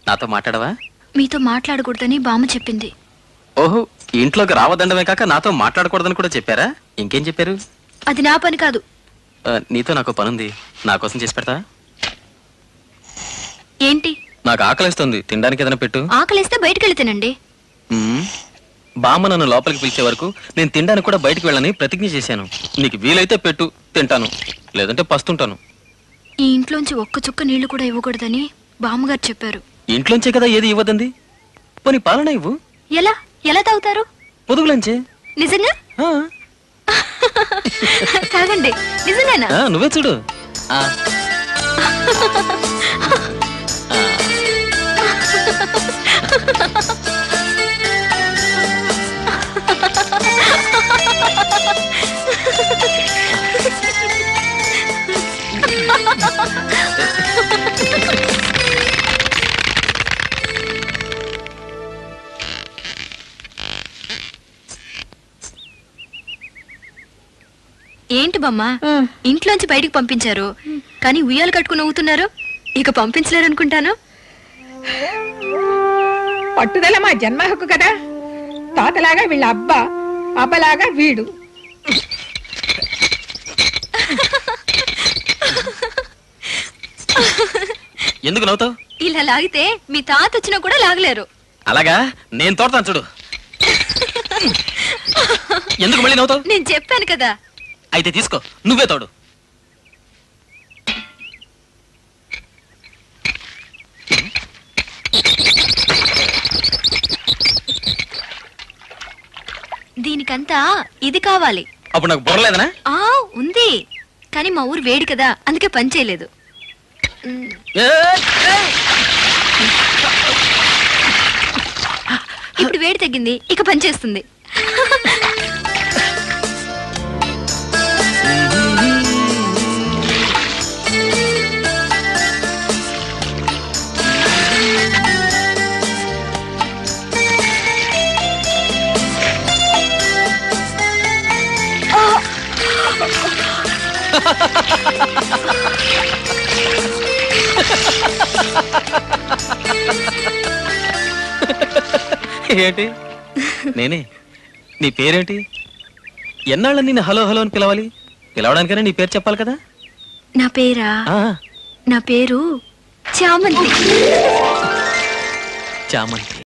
నాతో మాట్లాడవా మీతో మాట్లాడకూడదని బామ్మ చెప్పింది ఓహో ఇంట్లోకి రావదండమే కాక నాతో మాట్లాడకూడదని కూడా చెప్పారా ఇంకేం చెప్పారు అది నా పని కాదు ఆ, నీతో నాకు పనుంది నా కోసం చేసి పెడతా ఏంటి నాకు ఆకలిస్తుంది తినడానికి ఏదైనా పెట్టు ఆకలిస్తే బయటికి వెళ్లి తినండి మ్మ్. బామ్మ నన్ను లోపలికి పిలిచే వరకు నేను తినడానికి కూడా బయటికి వెళ్ళని ప్రతిజ్ఞ చేశాను నీకు వీలైతే పెట్టు తింటాను లేదంటే పస్తుంటాను ఈ ఇంట్లోంచి ఒక్క చుక్క నీళ్లు కూడా ఇవ్వకూడదని బామ్మగారు చెప్పారు ఇంట్లోంచే కదా ఏది ఇవ్వదండి పోనీ పాలన ఇవ్వు ఎలా ఎలా తాగుతారు పొదుగులంచే నిజంగా ఆ, తాగండి నిజంగానా ఆ, నువ్వే చూడు ఆ. ఏంటి బమ్మ ఇంట్లోంచి బయటికి పంపించారు కానీ ఉయ్యాలు కట్టుకుని నవ్వుతున్నారు ఇక పంపించలేరు అనుకుంటాను పట్టుదల మా జన్మ హక్కు కదా తాతలాగా వీళ్ళ అబ్బా అబ్బలాగా వీడు ఎందుకు నవ్వుతావు ఇలా లాగితే మీ తాత వచ్చినా కూడా లాగలేరు అలాగా నేను తోడతాను చూడు ఎందుకు మళ్ళీ నవ్వుతావు నేను చెప్పాను కదా అయితే తీసుకో నువ్వే తోడు దీనికంతా ఇది కావాలి అప్పుడు నాకు బుర్రలేదనా ఆ ఉంది కానీ మా ఊరు వేడి కదా అందుకే పని చేయలేదు మ్, ఏయ్! ఏయ్! ఇప్పుడు వేడి తగ్గింది ఇక పని చేస్తుంది ఏంటి నేనే నీ పేరేంటి ఎన్నాళ్ళని నేను హలో హలో అని పిలవాలి పిలవడానికైనా నీ పేరు చెప్పాలి కదా నా పేరా ఆ, నా పేరు చామంతి చామంతి